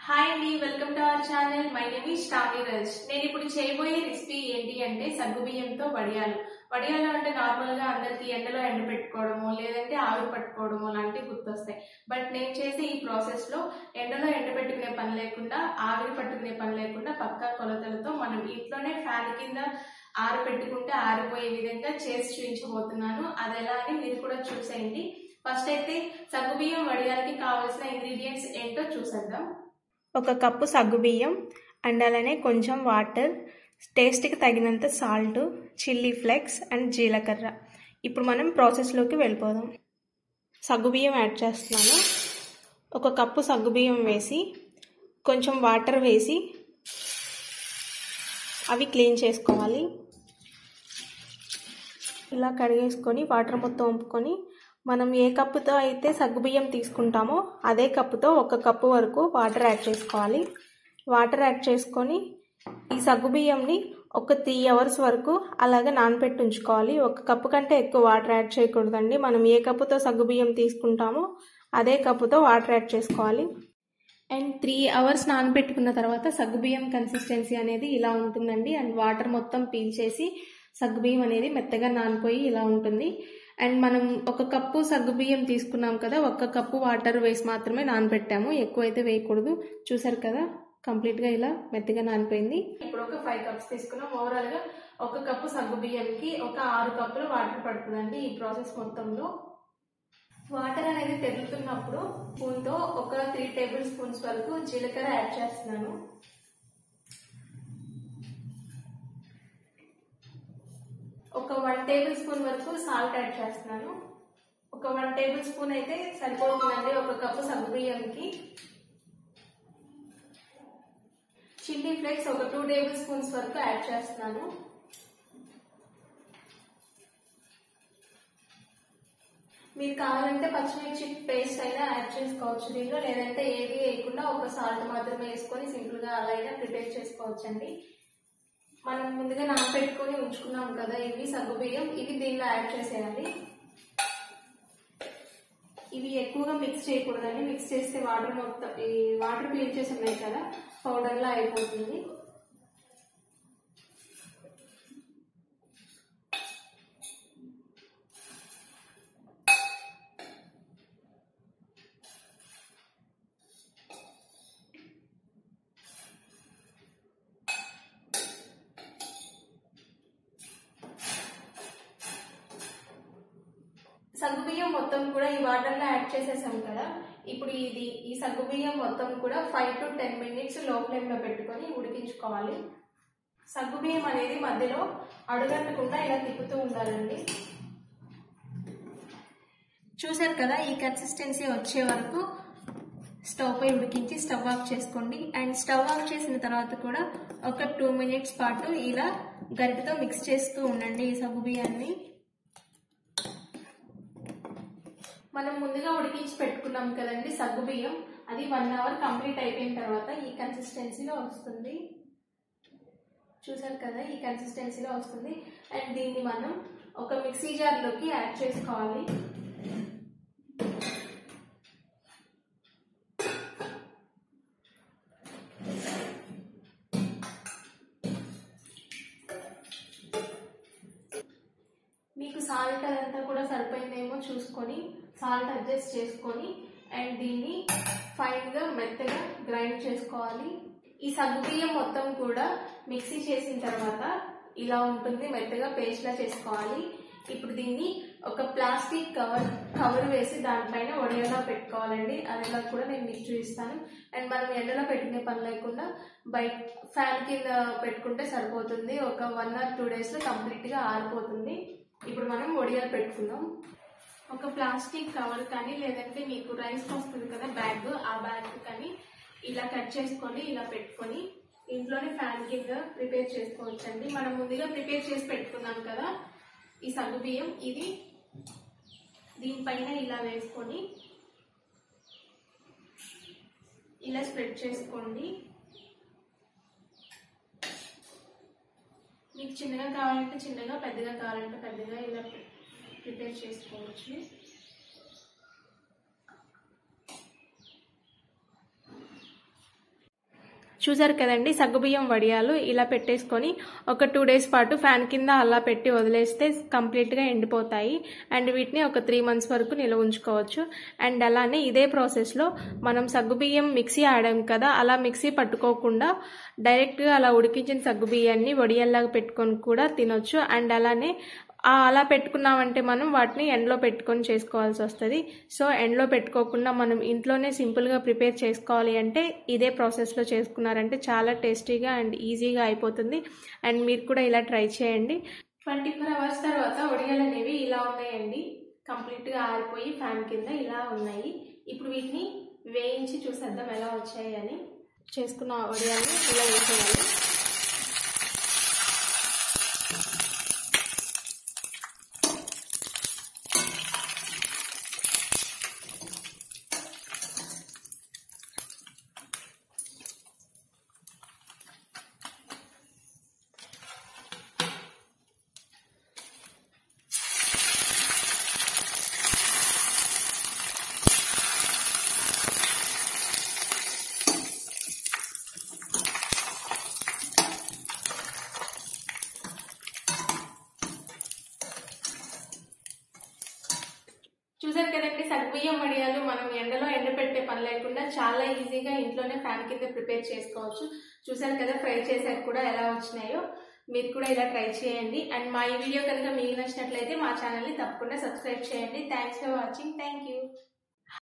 hi అండి welcome to our channel my name is Shravani Raj నేను ఇప్పుడు చేయబోయే రెసిపీ ఏంటి అంటే సగ్గు బియ్యంతో వడియాలు వడియాలు అంటే నార్మల్ గా అందరికి ఎండలో ఎండ పెట్టుకోవడము లేదంటే ఆవిరి పట్టుకోవడము లాంటివి గుర్తొస్తాయి బట్ నేను చేసే ఈ ప్రాసెస్ లో ఎండలో ఎండ పెట్టుకునే పని లేకుండా ఆవిరి పట్టుకునే పని లేకుండా పక్కా కొలతలతో మనం ఇంట్లోనే ఫ్యాన్ కింద ఆరబెట్టుకుంటే ఆరిపోయే విధంగా చేసి చూపించబోతున్నాను అది ఎలా అని మీరు కూడా చూసేయండి ఫస్ట్ అయితే సగ్గుబియ్యం వడియాలకి కావాల్సిన ఇంగ్రీడియంట్స్ ఏంటో చూసేద్దాం ఒక కప్పు సగ్గుబియ్యం అండ్ అలానే కొంచెం వాటర్ టేస్ట్కి తగినంత సాల్ట్ చిల్లీ ఫ్లేక్స్ అండ్ జీలకర్ర ఇప్పుడు మనం ప్రాసెస్లోకి వెళ్ళిపోదాం సగ్గుబియ్యం యాడ్ చేస్తున్నాను ఒక కప్పు సగ్గుబియ్యం వేసి కొంచెం వాటర్ వేసి అవి క్లీన్ చేసుకోవాలి ఇలా కడిగేసుకొని వాటర్ మొత్తం వంపుకొని మనం ఏ కప్పుతో అయితే సగ్గుబియ్యం తీసుకుంటామో అదే కప్పుతో ఒక కప్పు వరకు వాటర్ యాడ్ చేసుకోవాలి వాటర్ యాడ్ చేసుకొని ఈ సగ్గుబియ్యంని ఒక త్రీ అవర్స్ వరకు అలాగే నానబెట్టి ఉంచుకోవాలి ఒక కప్పు కంటే ఎక్కువ వాటర్ యాడ్ చేయకూడదండి మనం ఏ కప్పుతో సగ్గుబియ్యం తీసుకుంటామో అదే కప్పుతో వాటర్ యాడ్ చేసుకోవాలి అండ్ త్రీ అవర్స్ నానబెట్టుకున్న తర్వాత సగ్గుబియ్యం కన్సిస్టెన్సీ అనేది ఇలా ఉంటుందండి అండ్ వాటర్ మొత్తం పీల్చేసి సగ్గుబియ్యం అనేది మెత్తగా నానిపోయి ఇలా ఉంటుంది అండ్ మనం ఒక కప్పు సగ్గుబియ్యం తీసుకున్నాం కదా ఒక్క కప్పు వాటర్ వేసి మాత్రమే నానబెట్టాము ఎక్కువ అయితే వేయకూడదు చూసారు కదా కంప్లీట్గా ఇలా మెత్తగా నానిపోయింది ఇప్పుడు ఒక ఫైవ్ కప్స్ తీసుకున్నాం ఓవరాల్ గా ఒక కప్పు సగ్గు బియ్యంకి ఒక ఆరు కప్పులు వాటర్ పడుతుందండి ఈ ప్రాసెస్ మొత్తంలో వాటర్ అనేది తెగులుతున్నప్పుడు స్పూన్ తో ఒక త్రీ టేబుల్ స్పూన్స్ వరకు జీలకర్ర యాడ్ చేస్తున్నాను ఒక వన్ టేబుల్ స్పూన్ వరకు సాల్ట్ యాడ్ చేస్తున్నాను ఒక వన్ టేబుల్ స్పూన్ అయితే సరిపోతుందండి ఒక కప్పు సగ్గు బియ్యంకి చిల్లీ ఫ్లేక్స్ ఒక టూ టేబుల్ స్పూన్స్ వరకు యాడ్ చేస్తున్నాను మీరు కావాలంటే పచ్చిమిర్చి పేస్ట్ అయినా యాడ్ చేసుకోవచ్చు దీనిలో లేదంటే ఏవి వేయకుండా ఒక సాల్ట్ మాత్రమే వేసుకొని సింపుల్ గా అలా అయినా ప్రిపేర్ చేసుకోవచ్చండి మనం ముందుగా నానబెట్టుకొని ఉంచుకున్నాం కదా ఇవి సగ్గుబియ్యం ఇవి దీనిలో యాడ్ చేసేయాలి ఇవి ఎక్కువగా మిక్స్ చేయకూడదండి మిక్స్ చేస్తే వాటర్ మొత్తం ఈ వాటర్ పీల్చేసి ఉన్నాయి కదా పౌడర్ లా అయిపోతుంది సగ్గుబియ్యం మొత్తం కూడా ఈ వాటర్ లో యాడ్ చేసేసాం కదా ఇప్పుడు ఇది ఈ సగ్గుబియ్యం మొత్తం కూడా five to ten minutes low flame లో పెట్టుకొని ఉడికించుకోవాలి సగ్గుబియ్యం అనేది మధ్యలో అడుగంటకుండా ఇలా తిప్పుతూ ఉండాలండి చూసారు కదా ఈ కన్సిస్టెన్సీ వచ్చే వరకు స్టవ్ పై ఉడికించి స్టవ్ ఆఫ్ చేసుకోండి అండ్ స్టవ్ ఆఫ్ చేసిన తర్వాత కూడా ఒక టూ మినిట్స్ పాటు ఇలా గరిటతో మిక్స్ చేస్తూ ఉండండి ఈ సగ్గు బియ్యాన్ని మనం ముందుగా ఉడికించి పెట్టుకున్నాం కదండి సగ్గు బియ్యం అది వన్ అవర్ కంప్లీట్ అయిపోయిన తర్వాత ఈ కన్సిస్టెన్సీలో వస్తుంది చూసారు కదా ఈ కన్సిస్టెన్సీలో వస్తుంది అండ్ దీన్ని మనం ఒక మిక్సీ జార్లోకి యాడ్ చేసుకోవాలి మీకు సాల్ట్ అదంతా కూడా సరిపోయిందేమో చూసుకొని సాల్ట్ అడ్జస్ట్ చేసుకొని అండ్ దీన్ని ఫైన్గా మెత్తగా గ్రైండ్ చేసుకోవాలి ఈ సగ్గుబియ్యం మొత్తం కూడా మిక్సీ చేసిన తర్వాత ఇలా ఉంటుంది మెత్తగా పేస్ట్లా చేసుకోవాలి ఇప్పుడు దీన్ని ఒక ప్లాస్టిక్ కవర్ కవర్ వేసి దానిపైన వడియాలా పెట్టుకోవాలండి అదిలా కూడా నేను మీకు చూపిస్తాను అండ్ మనం ఎండలో పెట్టుకునే పని లేకుండా బయట ఫ్యాన్ కింద పెట్టుకుంటే సరిపోతుంది ఒక వన్ ఆర్ టూ డేస్లో కంప్లీట్గా ఆరిపోతుంది ఇప్పుడు మనం వడియాలు పెట్టుకుందాం ఒక ప్లాస్టిక్ కవర్ కానీ లేదంటే మీకు రైస్ వస్తుంది కదా బ్యాగ్ ఆ బ్యాగ్ కానీ ఇలా కట్ చేసుకొని ఇలా పెట్టుకొని ఇంట్లోనే ఫ్యాన్ కింద ప్రిపేర్ చేసుకోవచ్చండి మనం ముందుగా ప్రిపేర్ చేసి పెట్టుకున్నాం కదా ఈ సగ్గు బియ్యం ఇది దీనిపైన ఇలా వేసుకొని ఇలా స్ప్రెడ్ చేసుకోండి మీకు చిన్నగా కావాలంటే చిన్నగా పెద్దగా కావాలంటే పెద్దగా ఇలా ప్రిపేర్ చేసుకోవచ్చు చూసారు కదండి సగ్గుబియ్యం వడియాలు ఇలా పెట్టేసుకొని ఒక టూ డేస్ పాటు ఫ్యాన్ కింద అలా పెట్టి వదిలేస్తే కంప్లీట్గా ఎండిపోతాయి అండ్ వీటిని ఒక త్రీ మంత్స్ వరకు నిల్వ ఉంచుకోవచ్చు అండ్ అలానే ఇదే ప్రాసెస్లో మనం సగ్గుబియ్యం మిక్సీ ఆడాం కదా అలా మిక్సీ పట్టుకోకుండా డైరెక్ట్గా అలా ఉడికించిన సగ్గుబియ్యాన్ని వడియాల్లాగా పెట్టుకొని కూడా తినొచ్చు అండ్ అలానే ఆ అలా పెట్టుకున్నామంటే మనం వాటిని ఎండలో పెట్టుకొని చేసుకోవాల్సి వస్తుంది సో ఎండలో పెట్టుకోకుండా మనం ఇంట్లోనే సింపుల్గా ప్రిపేర్ చేసుకోవాలి అంటే ఇదే ప్రాసెస్లో చేసుకున్నారంటే చాలా టేస్టీగా అండ్ ఈజీగా అయిపోతుంది అండ్ మీరు కూడా ఇలా ట్రై చేయండి ట్వంటీ ఫోర్ అవర్స్ తర్వాత వడియాలు అనేవి ఇలా ఉన్నాయండి కంప్లీట్గా ఆరిపోయి ఫ్యాన్ కింద ఇలా ఉన్నాయి ఇప్పుడు వీటిని వేయించి చూసేద్దాం ఎలా వచ్చాయి అని చేసుకున్న వడియాలు ఇలా వేసేయాలి చూసారు కదండి సగ్గుబియ్యం వడియాలు మనం ఎండలో ఎండపెట్టే పని లేకుండా చాలా ఈజీగా ఇంట్లోనే ఫ్యాన్ కింద ప్రిపేర్ చేసుకోవచ్చు చూసారు కదా ఫ్రై చేశాక కూడా ఎలా వచ్చినాయో మీరు కూడా ఇలా ట్రై చేయండి అండ్ మా ఈ వీడియో కనుక మీకు నచ్చినట్లయితే మా ఛానల్ని తప్పకుండా సబ్స్క్రైబ్ చేయండి thanks for watching thank you